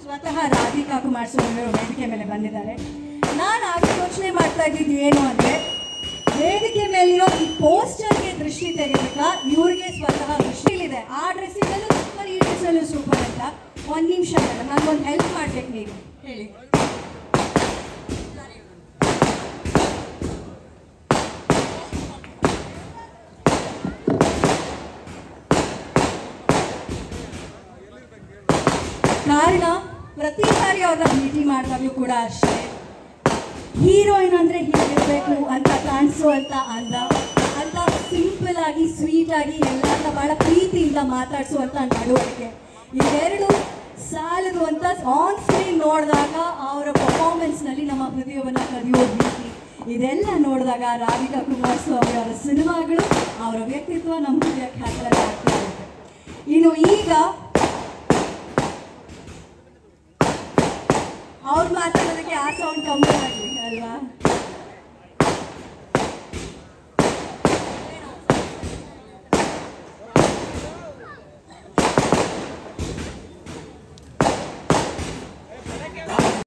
ಸ್ವತಃ ರಾಧಿಕಾ ಕುಮಾರಸ್ವಾಮಿ ಅವರು ವೇದಿಕೆ ಮೇಲೆ ಬಂದಿದ್ದಾರೆ ನಾನು ಆಗ ಯೋಚನೆ ಮಾಡ್ತಾ ಇದ್ದಿದ್ದು ಏನು ಅಂದರೆ ವೇದಿಕೆ ಮೇಲಿರೋ ಈ ಪೋಸ್ಟರ್ಗೆ ದೃಷ್ಟಿ ತೆಗಿಬೇಕಾ ಇವ್ರಿಗೆ ಸ್ವತಃ ದೃಷ್ಟಿಲಿದೆ ಆ ಡ್ರೆಸ್ಸಿನಲ್ಲೂ ಸೂಪರ್ ಈ ಡ್ರೆಸ್ಸಲ್ಲೂ ಸೂಪರ್ ಅಂತ ಒಂದು ನಿಮಿಷ ಮೇಡಮ್ ನನಗೊಂದು ಹೆಲ್ಪ್ ಮಾಡ್ಬೇಕು ನೀವು ಹೇಳಿ ಕಾರಣ ಪ್ರತಿ ಸಾರಿ ಅವ್ರನ್ನ ಭೇಟಿ ಮಾಡಿದಾಗಲೂ ಕೂಡ ಅಷ್ಟೇ ಹೀರೋಯಿನ್ ಅಂದ್ರೆ ಹೀಗಿರ್ಬೇಕು ಅಂತ ಕಾಣಿಸುವಂತ ಅಂದ ಅಂತ ಸಿಂಪಲ್ ಆಗಿ ಸ್ವೀಟ್ ಆಗಿ ಎಲ್ಲರನ್ನ ಬಹಳ ಪ್ರೀತಿಯಿಂದ ಮಾತಾಡಿಸುವಂತ ನಡವಳಿಕೆ ಇವೆರಡು ಸಾಲದು ಅಂತ ಆನ್ ಸ್ಕ್ರೀನ್ ನೋಡಿದಾಗ ಅವರ ಪರ್ಫಾರ್ಮೆನ್ಸ್ ನಲ್ಲಿ ನಮ್ಮ ಹೃದಯವನ್ನು ಕದಿಯೋ ರೀತಿ ಇದೆಲ್ಲ ನೋಡಿದಾಗ ರಾಧಿಕಾ ಕುಮಾರಸ್ವಾಮಿ ಅವರ ಸಿನಿಮಾಗಳು ಅವರ ವ್ಯಕ್ತಿತ್ವ ನಮ್ಮ ಹೃದಯಕ್ಕೆ ಹತ್ತಿರ ಆಗ್ತಾ ಇರುತ್ತೆ ಇನ್ನು ಈಗ ಅವ್ರು ಮಾತಾಡೋದಕ್ಕೆ ಆ ಸೌಂಡ್ ಕಮ್ಮಿ ಆಗಲಿ ಅಲ್ವಾ